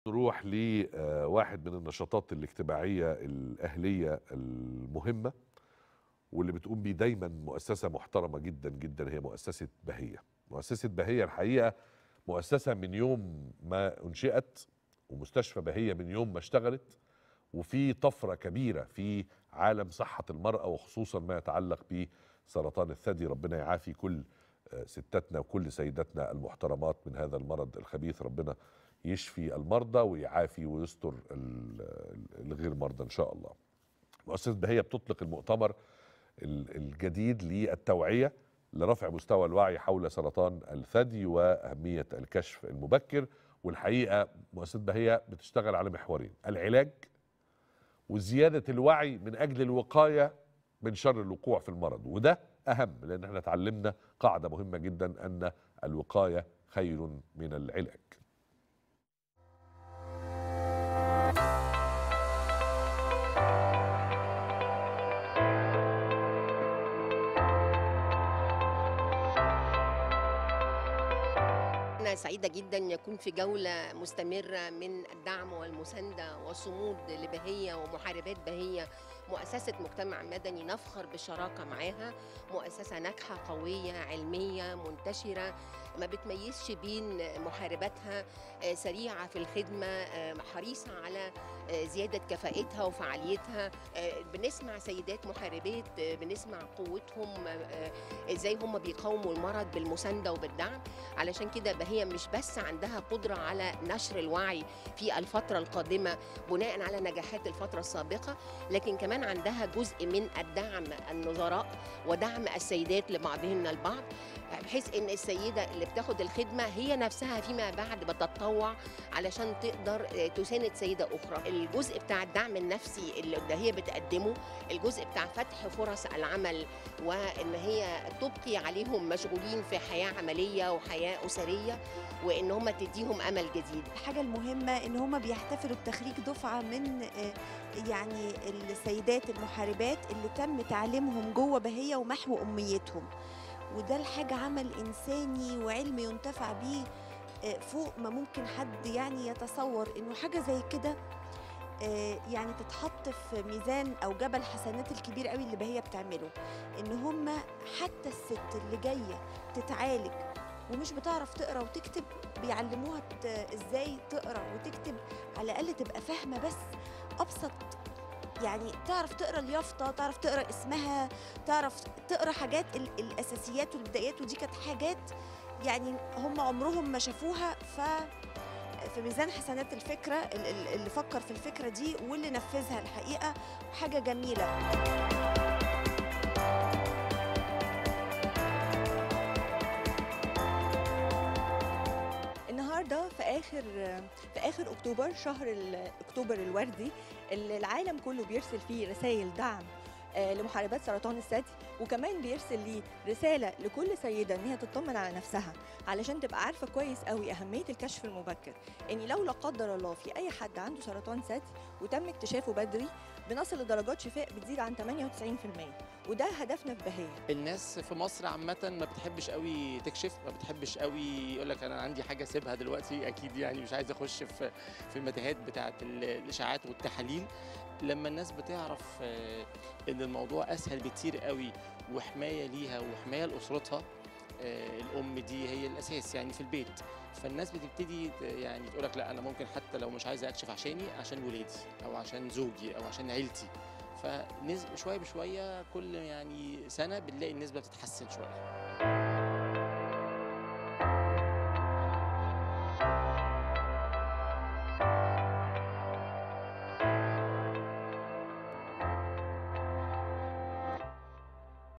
نروح لواحد من النشاطات الاجتماعية الأهلية المهمة واللي بتقوم بيه دايما مؤسسة محترمة جدا جدا هي مؤسسة بهية مؤسسة بهية الحقيقة مؤسسة من يوم ما أنشئت ومستشفى بهية من يوم ما اشتغلت وفي طفرة كبيرة في عالم صحة المرأة وخصوصا ما يتعلق بسرطان الثدي ربنا يعافي كل آه، ستاتنا وكل سيداتنا المحترمات من هذا المرض الخبيث ربنا يشفي المرضى ويعافي ويستر ال- ال- الغير مرضى ان شاء الله. مؤسسه بهيه بتطلق المؤتمر ال- الجديد للتوعيه لرفع مستوى الوعي حول سرطان الثدي واهميه الكشف المبكر والحقيقه مؤسسه بهيه بتشتغل على محورين العلاج وزياده الوعي من اجل الوقايه من شر الوقوع في المرض وده اهم لان احنا اتعلمنا قاعده مهمه جدا ان الوقايه خير من العلاج. أنا سعيدة جدا أن يكون في جولة مستمرة من الدعم والمساندة والصمود لبهية ومحاربات بهية مؤسسة مجتمع مدني نفخر بالشراكة معاها مؤسسة ناجحة قوية علمية منتشرة ما بتميزش بين محارباتها آه، سريعة في الخدمة آه، حريصة على آه، زيادة كفاءتها وفعاليتها آه، بنسمع سيدات محاربات آه، بنسمع قوتهم آه، ازاي هم بيقاوموا المرض بالمساندة وبالدعم علشان كده هي مش بس عندها قدرة على نشر الوعي في الفترة القادمة بناء على نجاحات الفترة السابقة لكن كمان عندها جزء من الدعم النظراء ودعم السيدات لبعضهن البعض بحيث ان السيده اللي بتاخد الخدمه هي نفسها فيما بعد بتتطوع علشان تقدر آه، تساند سيده اخرى الجزء بتاع الدعم النفسي اللي ده هي بتقدمه الجزء بتاع فتح فرص العمل وان هي تبقي عليهم مشغولين في حياه عمليه وحياه اسريه وان هم تديهم امل جديد الحاجة المهمة إن هما بيحتفلوا بتخريج دفعة من آه، يعني السيدات المحاربات اللي تم تعليمهم جوه بهية ومحو أميتهم وده الحاجة عمل إنساني وعلمي ينتفع بيه آه، فوق ما ممكن حد يعني يتصور إنه حاجة زي كده آه، يعني تتحط في ميزان او جبل حسنات الكبير قوي اللي بهية بتعمله ان هما حتى الست اللي جايه تتعالج ومش بتعرف تقرا وتكتب بيعلموها ت- ازاي تقرا وتكتب على الاقل تبقى فاهمه بس ابسط يعني تعرف تقرا اليافطه تعرف تقرا اسمها تعرف تقرا حاجات ال- الاساسيات والبدايات ودي كانت حاجات يعني هم عمرهم ما شافوها ف في ميزان حسنات الفكره ال- ال- اللي فكر في الفكره دي واللي نفذها الحقيقه حاجه جميله النهارده في اخر في اخر اكتوبر شهر ال- اكتوبر الوردي اللي العالم كله بيرسل فيه رسائل دعم آه، لمحاربات سرطان الثدي وكمان بيرسل ليه رساله لكل سيده ان هي تطمن على نفسها علشان تبقى عارفه كويس قوي اهميه الكشف المبكر ان لو لا قدر الله في اي حد عنده سرطان ثدي وتم اكتشافه بدري بنصل لدرجات شفاء بتزيد عن 98% وده هدفنا في بهيه الناس في مصر عامة ما بتحبش قوي تكشف ما بتحبش قوي يقول لك انا عندي حاجة سيبها دلوقتي اكيد يعني مش عايز اخش في في المتاهات بتاعة ال- الاشاعات والتحاليل لما الناس بتعرف آه، ان الموضوع اسهل بكتير قوي وحماية ليها وحماية لاسرتها آه، الام دي هي الاساس يعني في البيت فالناس بتبتدي ت- يعني تقول لك لا انا ممكن حتى لو مش عايزه اكشف عشاني عشان ولادي او عشان زوجي او عشان عيلتي فنسبة شويه بشويه كل يعني سنه بنلاقي النسبه بتتحسن شويه